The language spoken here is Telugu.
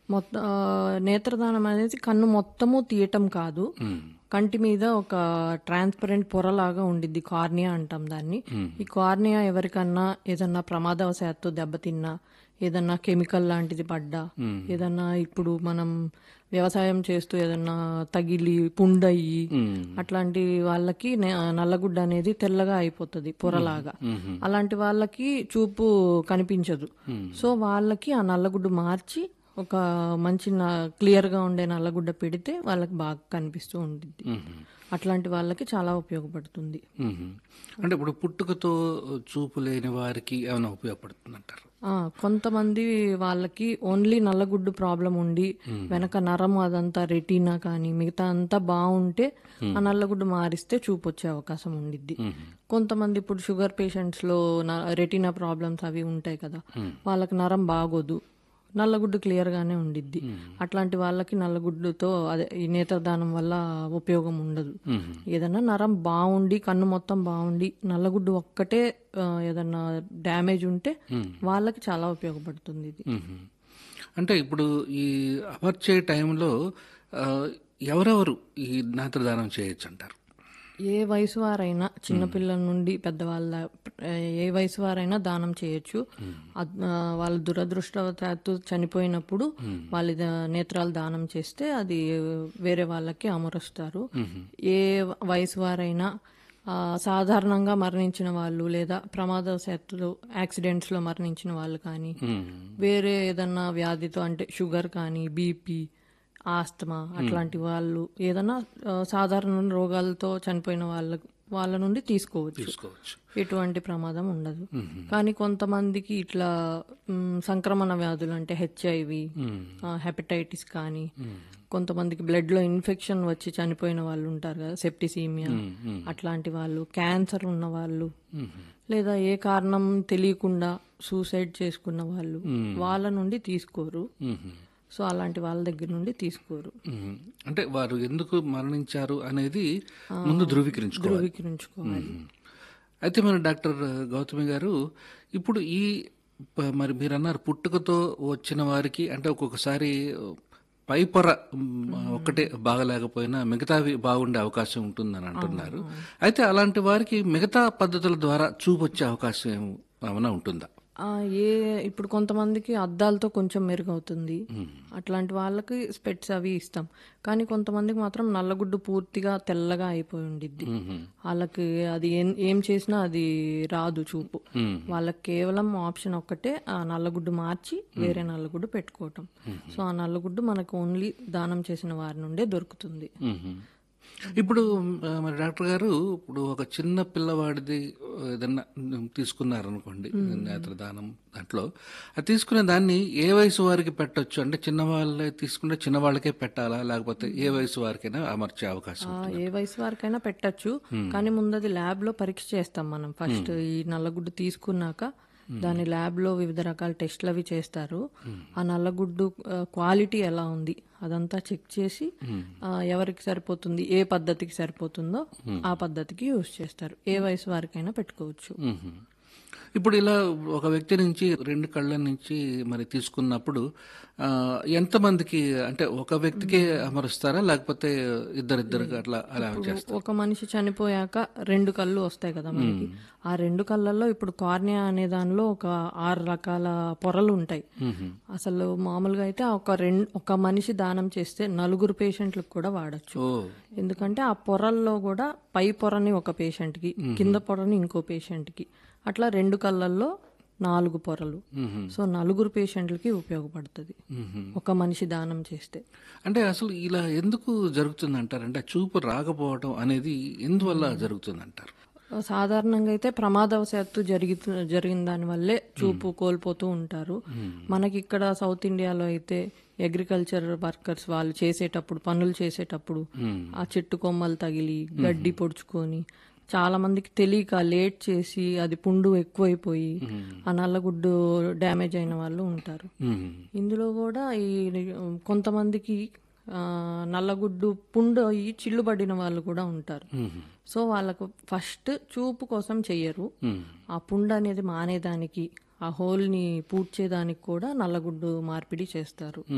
మొత్తం ఆ, నేత్రదానం అనేది కన్ను మొత్తము తీయటం కాదు కంటి మీద ఒక ట్రాన్స్పరెంట్ పొరలాగా ఉండిద్ది కార్నియా అంటాం దాన్ని ఈ కార్నియా ఎవరికన్నా ఏదన్నా ప్రమాదవశాత్తు దెబ్బతిన్నా ఏదన్నా కెమికల్ లాంటిది పడ్డా ఏదన్నా ఇప్పుడు మనం వ్యవసాయం చేస్తూ ఏదన్నా తగిలి పుండయి అట్లాంటి వాళ్ళకి నే- నల్లగుడ్డ అనేది తెల్లగా అయిపోతుంది పొరలాగా అలాంటి వాళ్ళకి చూపు కనిపించదు సో వాళ్ళకి ఆ నల్లగుడ్డు మార్చి ఒక మంచి క్లియర్ గా ఉండే నల్లగుడ్డ పెడితే వాళ్ళకి బాగా కనిపిస్తూ ఉంటుంది అట్లాంటి వాళ్ళకి చాలా ఉపయోగపడుతుంది మ్మ్. అంటే ఇప్పుడు పుట్టుకతో చూపు లేని వారికి ఏమైనా ఉపయోగపడుతుంది అంటారు ఆ, కొంతమంది వాళ్ళకి ఓన్లీ నల్లగుడ్డు ప్రాబ్లం ఉండి వెనక నరం అదంతా రెటీనా కానీ మిగతా అంతా బాగుంటే ఆ నల్లగుడ్డు మారిస్తే చూపు వచ్చే అవకాశం ఉండిద్ది కొంతమంది ఇప్పుడు షుగర్ పేషెంట్స్ లో రెటీనా ప్రాబ్లమ్స్ అవి ఉంటాయి కదా వాళ్ళకి నరం బాగోదు నల్లగుడ్డు క్లియర్ గానే ఉండిద్ది అట్లాంటి వాళ్ళకి నల్లగుడ్డుతో అదే ఈ నేత్రదానం వల్ల ఉపయోగం ఉండదు ఏదన్నా నరం బాగుండి కన్ను మొత్తం బాగుండి నల్లగుడ్డు ఒక్కటే ఆ, ఏదన్నా డ్యామేజ్ ఉంటే వాళ్ళకి చాలా ఉపయోగపడుతుంది ఇది మ్మ్. అంటే ఇప్పుడు ఈ అమర్చే టైంలో ఆ, ఎవరెవరు ఈ నేత్రదానం చేయొచ్చు అంటారు ఏ వయసు వారైనా చిన్నపిల్లల నుండి పెద్దవాళ్ళ ఏ వయసు వారైనా దానం చేయొచ్చు అద్- ఆ, వాళ్ళ దురదృష్టవశాత్తు చనిపోయినప్పుడు వాళ్ళ ద- నేత్రాలు దానం చేస్తే అది వేరే వాళ్ళకి అమరుస్తారు ఏ వయసు వారైనా ఆ, సాధారణంగా మరణించిన వాళ్ళు లేదా ప్రమాదవశాత్తు యాక్సిడెంట్స్ లో మరణించిన వాళ్ళు కానీ వేరే ఏదన్నా వ్యాధితో అంటే షుగర్ కానీ బీపీ ఆస్తమా అట్లాంటి వాళ్ళు ఏదైనా ఆ, సాధారణ రోగాలతో చనిపోయిన వాళ్ళ వాళ్ళ నుండి తీసుకోవచ్చు తీసుకోవచ్చు ఎటువంటి ప్రమాదం ఉండదు కానీ కొంతమందికి ఇట్లా మ్, సంక్రమణ వ్యాధులు అంటే హెచ్ఐవి హెపటైటిస్ కానీ కొంతమందికి బ్లడ్ లో ఇన్ఫెక్షన్ వచ్చి చనిపోయిన వాళ్ళు ఉంటారు కదా సెప్టిసీమియా అట్లాంటి వాళ్ళు క్యాన్సర్ ఉన్న వాళ్ళు లేదా ఏ కారణం తెలియకుండా సూసైడ్ చేసుకున్న వాళ్ళు వాళ్ళ నుండి తీసుకోరు మ్మ్. సో అలాంటి వాళ్ళ దగ్గర నుండి తీసుకోరు మ్మ్. అంటే వారు ఎందుకు మరణించారు అనేది ముందు ధృవీకరించుకోవాలి ధృవీకరించుకోవాలి అయితే మరి డాక్టర్ గౌతమి గారు ఇప్పుడు ఈ ప- మరి మీరు అన్నారు పుట్టుకతో వచ్చిన వారికి అంటే ఒక్కొక్కసారి పై పొర మ్, ఒక్కటే బాగలేకపోయినా మిగతావి బాగుండే అవకాశం ఉంటుందని అంటున్నారు అయితే అలాంటి వారికి మిగతా పద్ధతుల ద్వారా చూపు వచ్చే అవకాశం ఏం- ఏమైనా ఉంటుందా ఆ, ఏ ఇప్పుడు కొంతమందికి అద్దాలతో కొంచెం మెరుగవుతుంది అట్లాంటి వాళ్ళకి స్పెట్స్ అవి ఇస్తాం కానీ కొంతమందికి మాత్రం నల్లగుడ్డు పూర్తిగా తెల్లగా అయిపోయి ఉండిద్ది వాళ్ళకి అది ఏం ఏం చేసినా అది రాదు చూపు వాళ్ళకి కేవలం ఆప్షన్ ఒక్కటే ఆ నల్లగుడ్డు మార్చి వేరే నల్లగుడ్డు పెట్టుకోవటం సో ఆ నల్లగుడ్డు మనకు ఓన్లీ దానం చేసిన వారి నుండే దొరుకుతుంది మ్మ్. ఇప్పుడు ఆ, మరి డాక్టర్ గారు ఇప్పుడు ఒక చిన్న పిల్లవాడిది ఏదన్నా తీసుకున్నారనుకోండి నేత్రదానం దాంట్లో అది తీసుకునే దాన్ని ఏ వయసు వారికి పెట్టొచ్చు అంటే చిన్న వాళ్ళే తీసుకుంటే చిన్న వాళ్ళకే పెట్టాలా లేకపోతే ఏ వయసు వారికైనా అమర్చే అవకాశం ఆ, ఏ వయసు వారికైనా పెట్టచ్చు కానీ ముందు అది ల్యాబ్ లో పరీక్ష చేస్తాం మనం ఫస్ట్ ఈ నల్లగుడ్డు తీసుకున్నాక దాని ల్యాబ్ లో వివిధ రకాల టెస్ట్లు అవి చేస్తారు ఆ నల్లగుడ్డు క్వాలిటీ ఎలా ఉంది అదంతా చెక్ చేసి ఆ, ఎవరికి సరిపోతుంది ఏ పద్ధతికి సరిపోతుందో ఆ పద్ధతికి యూజ్ చేస్తారు ఏ వయసు వారికైనా పెట్టుకోవచ్చు మ్మ్. ఇప్పుడు ఇలా ఒక వ్యక్తి నుంచి రెండు కళ్ళ నుంచి మరి తీసుకున్నప్పుడు ఆ, ఎంతమందికి అంటే ఒక వ్యక్తికే అమరుస్తారా లేకపోతే ఇద్దరిద్దరికి అట్లా అలా చేస్తారా ఒక మనిషి చనిపోయాక రెండు కళ్ళు వస్తాయి కదా మనకి ఆ రెండు కళ్ళల్లో ఇప్పుడు కార్నియా అనే దానిలో ఒక ఆరు రకాల పొరలు ఉంటాయి అసలు మామూలుగా అయితే ఒక రెండు ఒక మనిషి దానం చేస్తే నలుగురు పేషెంట్లకు కూడా వాడచ్చు ఓ ఎందుకంటే ఆ పొరల్లో కూడా పై పొరని ఒక పేషెంట్ కి కింద పొరని ఇంకో పేషెంట్ కి అట్లా రెండు కళ్ళల్లో నాలుగు పొరలు సో నలుగురు పేషెంట్లకి ఉపయోగపడుతుంది ఒక మనిషి దానం చేస్తే అంటే అసలు ఇలా ఎందుకు జరుగుతుంది అంటారు అంటే చూపు రాకపోవడం అనేది ఎందువల్ల జరుగుతుంది అంటారు సాధారణంగా అయితే ప్రమాదవశాత్తు జరిగి జరిగిన దాని వల్లే చూపు కోల్పోతూ ఉంటారు మనకి ఇక్కడ సౌత్ ఇండియాలో అయితే అగ్రికల్చర్ వర్కర్స్ వాళ్ళు చేసేటప్పుడు పనులు చేసేటప్పుడు ఆ చెట్టు కొమ్మలు తగిలి గడ్డి పొడుచుకొని చాలా మందికి తెలియక లేట్ చేసి అది పుండు ఎక్కువైపోయి ఆ నల్లగుడ్డు డ్యామేజ్ అయిన వాళ్ళు ఉంటారు ఇందులో కూడా ఈ కొంతమందికి ఆ, నల్లగుడ్డు పుండు అయ్యి చిల్లు పడిన వాళ్ళు కూడా ఉంటారు సో వాళ్ళకు ఫస్ట్ చూపు కోసం చెయ్యరు ఆ పుండు అనేది మానేదానికి ఆ హోల్ని పూడ్చేదానికి కూడా నల్లగుడ్డు మార్పిడి చేస్తారు